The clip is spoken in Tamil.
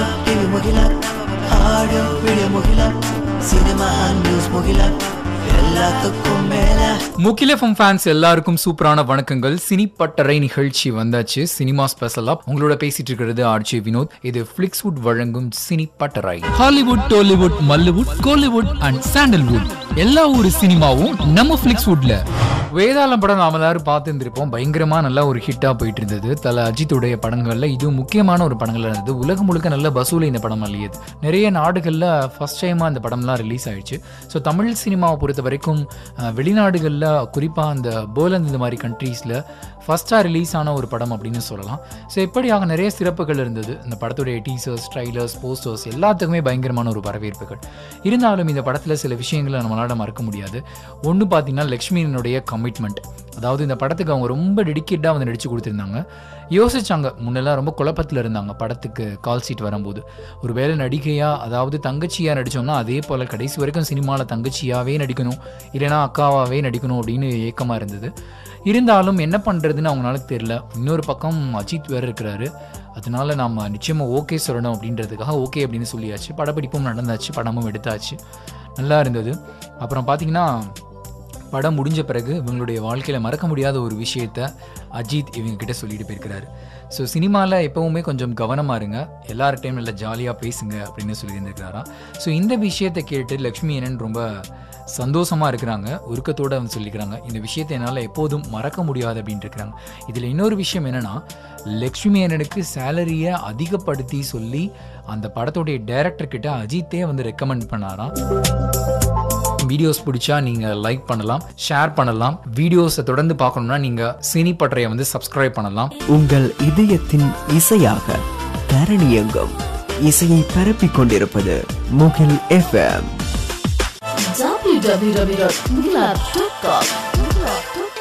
டிவி முகில ஆடியோ வீடியோ முகில சினிமா நியூஸ் முகில எல்லாத்துக்கும் மேல முகிலஃபம் ஃபேன்ஸ் எல்லாருக்கும் சூப்பரான வணக்கங்கள் சினி பட்டறை நிகழ்ச்சி வந்தாச்சு சினிமா ஸ்பெஷலா உங்களோட பேசிட்டு இருக்கிறது ஆர்ஜி வினோத் இது ஃபிளிக்ஸ்வுட் வழங்கும் சினி பட்டறை Hollywood Tollywood Mollywood Kollywood and Sandalwood எல்லா ஊர் சினிமாவும் நம்ம ஃபிளிக்ஸ்வுட்ல வேதாளம் படம் நாம எல்லாரும் பார்த்துருந்துருப்போம் பயங்கரமா நல்லா ஒரு ஹிட்டா போயிட்டு இருந்தது தல அஜித்துடைய படங்கள்ல இது முக்கியமான ஒரு படங்கள் இருந்தது உலகம் முழுக்க நல்ல வசூல் இந்த படம் அள்ளியது நிறைய நாடுகளில் ஃபர்ஸ்ட் டைமாக இந்த படம்லாம் ரிலீஸ் ஆயிடுச்சு ஸோ தமிழ் சினிமாவை பொறுத்த வரைக்கும் அஹ், வெளிநாடுகளில் குறிப்பாக அந்த போலந்து இந்த மாதிரி கண்ட்ரீஸில் ஃபஸ்ட்டாக ரிலீஸ் ஆன ஒரு படம் அப்படின்னு சொல்லலாம் ஸோ இப்படியாக நிறைய சிறப்புகள் இருந்தது இந்த படத்துடைய டீசர்ஸ் ட்ரைலர்ஸ் போஸ்டர்ஸ் எல்லாத்துக்குமே பயங்கரமான ஒரு வரவேற்புகள் இருந்தாலும் இந்த படத்தில் சில விஷயங்களை நம்மளால மறக்க முடியாது ஒன்று பார்த்தீங்கன்னா லக்ஷ்மியினுடைய கமிட்மெண்ட் அதாவது இந்த படத்துக்கு அவங்க ரொம்ப டெடிக்கேட்டாக வந்து நடிச்சு கொடுத்துருந்தாங்க யோசிச்சாங்க முன்னெல்லாம் ரொம்ப குழப்பத்தில் இருந்தாங்க படத்துக்கு கால் சீட் வரும்போது ஒரு வேளை நடிகையாக அதாவது தங்கச்சியாக நடித்தோம்னா அதே போல் கடைசி வரைக்கும் சினிமாவில் தங்கச்சியாகவே நடிக்கணும் இல்லைனா அக்காவாகவே நடிக்கணும் அப்படின்னு ஏக்கமாக இருந்தது இருந்தாலும் என்ன பண்ணுறதுன்னு அவங்களால தெரியல இன்னொரு பக்கம் அஜித் வேறு இருக்கிறாரு அதனால நம்ம நிச்சயமாக ஓகே சொல்லணும் அப்படின்றதுக்காக ஓகே அப்படின்னு சொல்லியாச்சு படப்பிடிப்பும் நடந்தாச்சு படமும் எடுத்தாச்சு நல்லா இருந்தது அப்புறம் பார்த்தீங்கன்னா படம் முடிஞ்ச பிறகு இவங்களுடைய வாழ்க்கையில் மறக்க முடியாத ஒரு விஷயத்த அஜித் இவங்க கிட்ட சொல்லிட்டு போயிருக்கிறாரு ஸோ சினிமாவில் எப்பவுமே கொஞ்சம் கவனமாக இருங்க எல்லார்ட்டையும் நல்லா ஜாலியாக பேசுங்க அப்படின்னு சொல்லியிருந்திருக்கிறாராம் ஸோ இந்த விஷயத்தை கேட்டு லக்ஷ்மி என்னன்னு ரொம்ப சந்தோஷமாக இருக்கிறாங்க உருக்கத்தோடு வந்து சொல்லிக்கிறாங்க இந்த விஷயத்தை என்னால் எப்போதும் மறக்க முடியாது அப்படின்ட்டு இருக்கிறாங்க இதில் இன்னொரு விஷயம் என்னென்னா லக்ஷ்மி அண்ணனுக்கு சேலரியை அதிகப்படுத்தி சொல்லி அந்த படத்துடைய டைரக்டர் கிட்ட அஜித்தே வந்து ரெக்கமெண்ட் பண்ணாராம் வீடியோஸ் பிடிச்சா நீங்கள் லைக் பண்ணலாம் ஷேர் பண்ணலாம் வீடியோஸை தொடர்ந்து பார்க்கணும்னா நீங்கள் சினி பட்டறையை வந்து சப்ஸ்கிரைப் பண்ணலாம் உங்கள் இதயத்தின் இசையாக தரணியங்கம் இசையை பரப்பிக் கொண்டிருப்பது முகில் எஃப்எம் www.mugilab.com